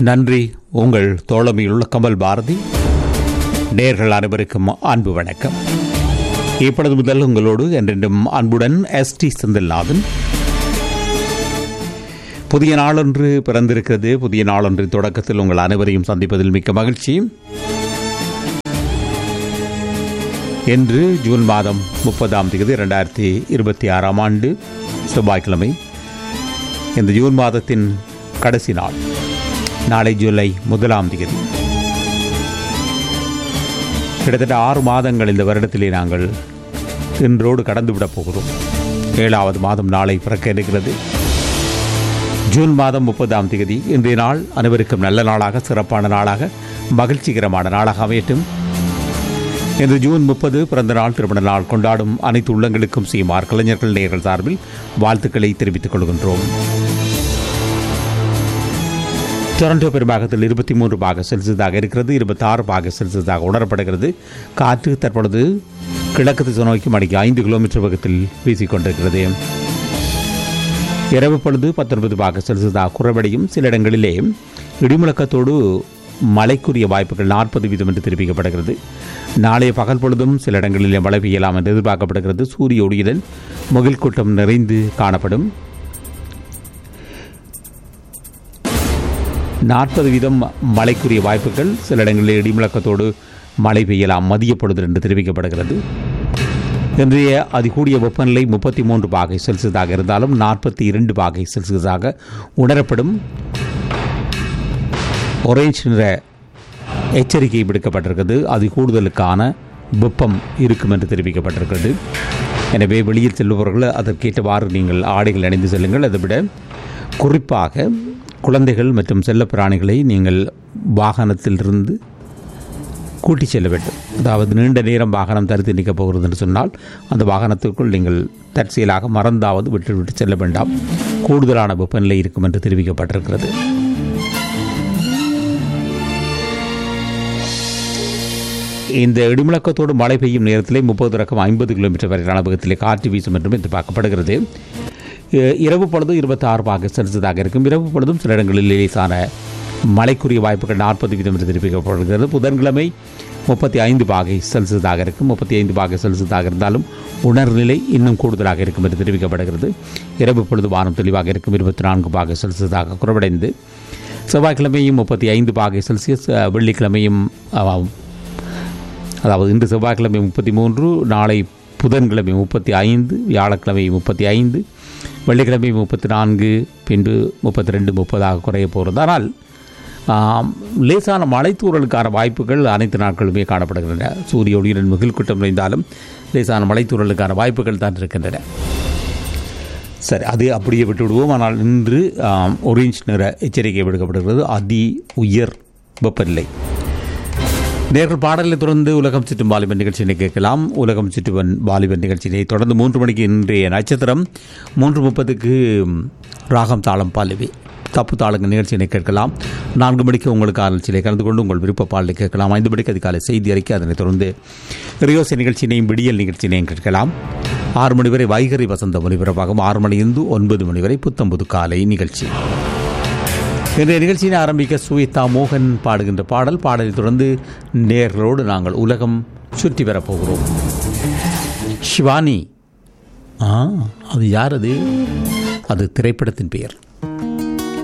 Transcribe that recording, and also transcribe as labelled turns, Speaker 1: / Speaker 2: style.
Speaker 1: நன்றி உங்கள் தோழமையுள்ள கமல் பாரதி நேர்கள் அனைவருக்கும் அன்பு வணக்கம் இப்பொழுது முதல் உங்களோடு என்றென்றும் அன்புடன் எஸ் டி செந்தில்நாதன் புதிய நாளொன்று பிறந்திருக்கிறது புதிய நாளொன்று தொடக்கத்தில் உங்கள் அனைவரையும் சந்திப்பதில் மிக்க மகிழ்ச்சி இன்று ஜூன் மாதம் முப்பதாம் தேதி இரண்டாயிரத்தி இருபத்தி ஆறாம் ஆண்டு செவ்வாய்க்கிழமை இந்த ஜூன் மாதத்தின் கடைசி நாள் நாளை ஜூலை முதலாம் தேதி கிட்டத்தட்ட ஆறு மாதங்கள் இந்த வருடத்திலே நாங்கள் இன்றோடு கடந்துவிடப் போகிறோம் ஏழாவது மாதம் நாளை பிறக்க இருக்கிறது ஜூன் மாதம் முப்பதாம் தேதி இன்றைய நாள் அனைவருக்கும் நல்ல நாளாக சிறப்பான நாளாக மகிழ்ச்சிகரமான நாளாக அமையட்டும் இன்று ஜூன் முப்பது பிறந்த நாள் திருமண நாள் கொண்டாடும் அனைத்து உள்ளங்களுக்கும் சீமார் கலைஞர்கள் நேர்கள் சார்பில் வாழ்த்துக்களை தெரிவித்துக் கொள்கின்றோம் டொரண்டோ பெரும்பாகத்தில் இருபத்தி மூன்று பாக செல்சியஸாக இருக்கிறது இருபத்தி ஆறு பாக செல்சியஸாக உணரப்படுகிறது காற்று தற்பொழுது கிழக்கு திசை நோக்கி மணிக்கு ஐந்து கிலோமீட்டர் வேகத்தில் வீசிக்கொண்டிருக்கிறது இரவு பொழுது பத்தொன்பது பாக செல்சியஸாக குறைவடையும் சில இடங்களிலே இடிமுழக்கத்தோடு மழைக்குரிய வாய்ப்புகள் நாற்பது வீதம் என்று தெரிவிக்கப்படுகிறது நாளைய பகல் பொழுதும் சில இடங்களிலே மழை பெய்யலாம் என்று எதிர்பார்க்கப்படுகிறது சூரிய ஒளியுடன் முகில் கூட்டம் நிறைந்து காணப்படும் நாற்பது வீதம் மழைக்குரிய வாய்ப்புகள் சில இடங்களில் இடிமுழக்கத்தோடு மழை பெய்யலாம் மதிய பொழுது என்று தெரிவிக்கப்படுகிறது இன்றைய அதிகூடிய வெப்பநிலை முப்பத்தி மூன்று பாகை செல்சியஸாக இருந்தாலும் நாற்பத்தி இரண்டு பாகை செல்சியஸாக உணரப்படும் ஒரேஞ்ச் நிற எச்சரிக்கை விடுக்கப்பட்டிருக்கிறது அது கூடுதலுக்கான வெப்பம் இருக்கும் என்று தெரிவிக்கப்பட்டிருக்கிறது எனவே வெளியில் செல்பவர்கள் அதற்கேற்றவாறு நீங்கள் ஆடைகள் அணிந்து செல்லுங்கள் அதை விட குறிப்பாக குழந்தைகள் மற்றும் செல்ல பிராணிகளை நீங்கள் வாகனத்திலிருந்து கூட்டி செல்ல வேண்டும் அதாவது நீண்ட நேரம் வாகனம் தடுத்து நிற்கப் போகிறது என்று சொன்னால் அந்த வாகனத்திற்குள் நீங்கள் தற்செயலாக மறந்தாவது விட்டு விட்டு செல்ல வேண்டாம் கூடுதலான வெப்பநிலை இருக்கும் என்று தெரிவிக்கப்பட்டிருக்கிறது இந்த இடிமுழக்கத்தோடு மழை பெய்யும் நேரத்திலே முப்பது ரக்கம் ஐம்பது கிலோமீட்டர் வரை அளவகத்திலே காற்று வீசும் என்றும் எதிர்பார்க்கப்படுகிறது இரவு பொழுதும் இருபத்தி ஆறு பாக செல்சியஸாக இருக்கும் இரவு பொழுதும் சில இடங்களில் லேசான மழைக்குரிய வாய்ப்புகள் நாற்பது வீதம் என்று தெரிவிக்கப்படுகிறது புதன்கிழமை முப்பத்தி ஐந்து பாகை செல்சியஸாக இருக்கும் முப்பத்தி ஐந்து பாகை செல்சியஸாக இருந்தாலும் உணர்நிலை இன்னும் கூடுதலாக இருக்கும் என்று தெரிவிக்கப்படுகிறது இரவு பொழுது வானம் தெளிவாக இருக்கும் இருபத்தி நான்கு பாகை செல்சியஸாக குறைவடைந்து செவ்வாய்க்கிழமையும் முப்பத்தி ஐந்து பாகை செல்சியஸ் வெள்ளிக்கிழமையும் அதாவது இன்று செவ்வாய்க்கிழமை முப்பத்தி மூன்று நாளை புதன்கிழமை முப்பத்தி ஐந்து வியாழக்கிழமை முப்பத்தி ஐந்து வெள்ளிக்கிழமை முப்பத்தி நான்கு பின்பு முப்பத்தி ரெண்டு முப்பதாக குறைய போகிறது ஆனால் லேசான மலைத்தூரலுக்கான வாய்ப்புகள் அனைத்து நாட்களுமே காணப்படுகின்றன சூரிய ஒளியுடன் மிகில் கூட்டம் நிறைந்தாலும் லேசான மலைத்தூரலுக்கான வாய்ப்புகள் தான் இருக்கின்றன சரி அது அப்படியே விட்டு விடுவோம் ஆனால் இன்று ஒரேஞ்ச் நிற எச்சரிக்கை விடுக்கப்படுகிறது அதி உயர் வெப்பநிலை நேர்கள் பாடலை தொடர்ந்து உலகம் சுற்றும் வாலிபன் நிகழ்ச்சியினை கேட்கலாம் உலகம் சுற்றுவன் வாலிபன் நிகழ்ச்சியினை தொடர்ந்து மூன்று மணிக்கு இன்றைய நட்சத்திரம் மூன்று முப்பதுக்கு ராகம் தாளம் பாலிவி தப்பு தாளங்க நிகழ்ச்சியினை கேட்கலாம் நான்கு மணிக்கு உங்களுக்கு நிகழ்ச்சியிலே கலந்து கொண்டு உங்கள் விருப்ப பாடலை கேட்கலாம் ஐந்து மணிக்கு அதிகாலை செய்தி அறிக்கை அதனைத் தொடர்ந்து ரியோசை நிகழ்ச்சியினையும் விடியல் நிகழ்ச்சியினையும் கேட்கலாம் ஆறு மணி வரை வைகரி வசந்த ஒலிபரப்பாகும் ஆறு மணியிலிருந்து ஒன்பது மணி வரை புத்தம்புது காலை நிகழ்ச்சி இன்றைய நிகழ்ச்சியை ஆரம்பிக்க சுவேதா மோகன் பாடுகின்ற பாடல் பாடலை தொடர்ந்து நேர்களோடு நாங்கள் உலகம் சுற்றி வரப்போகிறோம் சிவானி ஆ அது யார் அது அது திரைப்படத்தின் பெயர்